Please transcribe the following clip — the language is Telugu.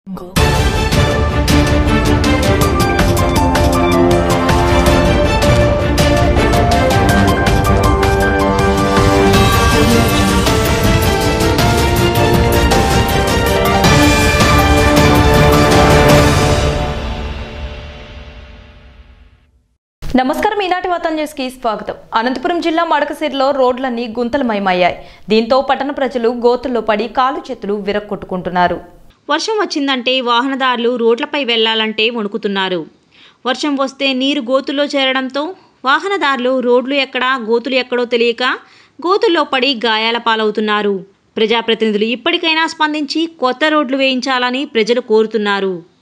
నమస్కారం ఈనాటి వార్తా న్యూస్కి స్వాగతం అనంతపురం జిల్లా మడకసిరిలో రోడ్లన్నీ గుంతలమయమయ్యాయి దీంతో పట్టణ ప్రజలు గోతుల్లో పడి కాలు చేతులు విరక్కొట్టుకుంటున్నారు వర్షం వచ్చిందంటే వాహనదారులు రోడ్లపై వెళ్లాలంటే వణుకుతున్నారు వర్షం వస్తే నీరు గోతుల్లో చేరడంతో వాహనదారులు రోడ్లు ఎక్కడా గోతులు ఎక్కడో తెలియక గోతుల్లో పడి గాయాల పాలవుతున్నారు ప్రజాప్రతినిధులు ఇప్పటికైనా స్పందించి కొత్త రోడ్లు వేయించాలని ప్రజలు కోరుతున్నారు